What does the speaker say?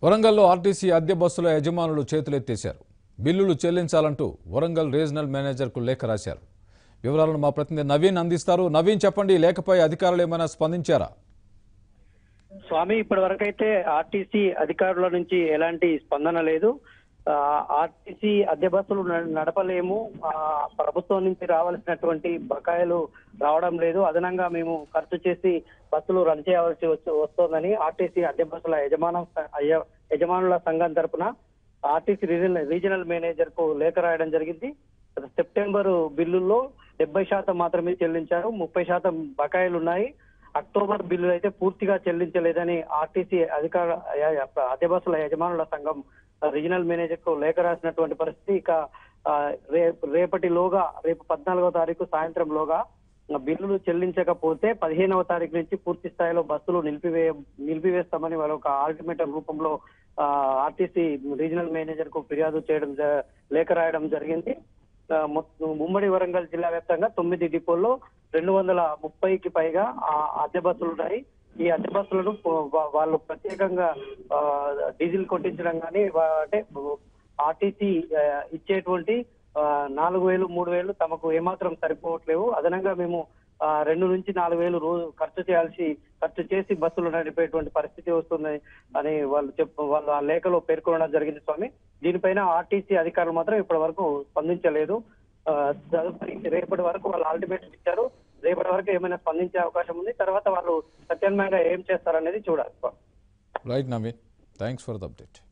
వరంగల్లో ఆర్టీసీ అద్దె బస్సుల యజమానులు చేతులెత్తేశారు బిల్లులు చెల్లించాలంటూ వరంగల్ రీజనల్ మేనేజర్కు లేఖ రాశారు వివరాలను మా ప్రతినిధి నవీన్ అందిస్తారు నవీన్ చెప్పండి ఈ లేఖపై అధికారులు ఏమైనా స్పందించారా స్వామి ఇప్పటి వరకైతే ఆర్టీసీ అధికారుల నుంచి ఎలాంటి స్పందన లేదు ఆ, ఆర్టీసీ అద్దె బస్సులు న- నడపలేము ఆ, ప్రభుత్వం నుంచి రావాల్సినటువంటి బకాయిలు రావడం లేదు అదనంగా మేము ఖర్చు చేసి బస్సులు రన్ చేయవలసి వచ్చి- వస్తోందని ఆర్టీసీ అద్దె బస్సుల యజమాన అయ్య- యజమానుల సంఘం తరపున ఆర్టీసీ రీజనల్ రీజనల్ మేనేజర్ కు లేఖ రాయడం జరిగింది సెప్టెంబర్ బిల్లుల్లో డెబ్బై శాతం మాత్రమే చెల్లించారు ముప్పై శాతం బకాయిలు ఉన్నాయి అక్టోబర్ బిల్లు అయితే పూర్తిగా చెల్లించలేదని ఆర్టీసీ అధికార అద్దె బస్సుల యజమానుల సంఘం రీజనల్ మేనేజర్ కు లేఖ రాసినటువంటి పరిస్థితి ఇక ఆ, రేపు రేపటిలోగా రేపు పద్నాలుగో తారీఖు సాయంత్రంలోగా బిల్లులు చెల్లించకపోతే పదిహేనవ తారీఖు నుంచి పూర్తి స్థాయిలో బస్సులు నిలిపివే నిలిపివేస్తామని వాళ్ళు ఒక ఆల్టిమేటం రూపంలో ఆ, ఆర్టీసీ రీజనల్ మేనేజర్ కు ఫిర్యాదు చేయడం జ- లేఖ రాయడం జరిగింది ఆ, మొత్తం ఉమ్మడి వరంగల్ జిల్లా వ్యాప్తంగా తొమ్మిది డిపోల్లో రెండు వందల ముప్పైకి పైగా ఆ అద్దె బస్సులు ఉన్నాయి ఈ అద్దె బస్సులను పో- వా- వాళ్ళు ప్రత్యేకంగా ఆ, డీజిల్ కొట్టించడం కానీ వా- అంటే ఆర్టీసీ ఆ, ఇచ్చేటువంటి ఆ, నాలుగు వేలు మూడు వేలు తమకు ఏమాత్రం సరిపోవట్లేవు అదనంగా మేము ఆ, రెండు నుంచి నాలుగు వేలు రోజు ఖర్చు చేయాల్సి ఖర్చు చేసి బస్సులు నడిపేటువంటి పరిస్థితి వస్తుంది అని వాళ్ళు చెప్పు వాళ్ళు ఆ లేఖలో పేర్కొనడం జరిగింది స్వామి దీనిపైన ఆర్టీసీ అధికారులు మాత్రం ఇప్పటి వరకు స్పందించలేదు ఆ, తదుపరి రేపటి వరకు వాళ్ళు ఆల్టిమేటం ఇచ్చారు రేపటి వరకు ఏమైనా స్పందించే అవకాశం ఉంది తర్వాత వాళ్ళు ప్రత్యామ్నాయంగా ఏం చేస్తారనేది చూడాలి Swami right Naveen thanks for the update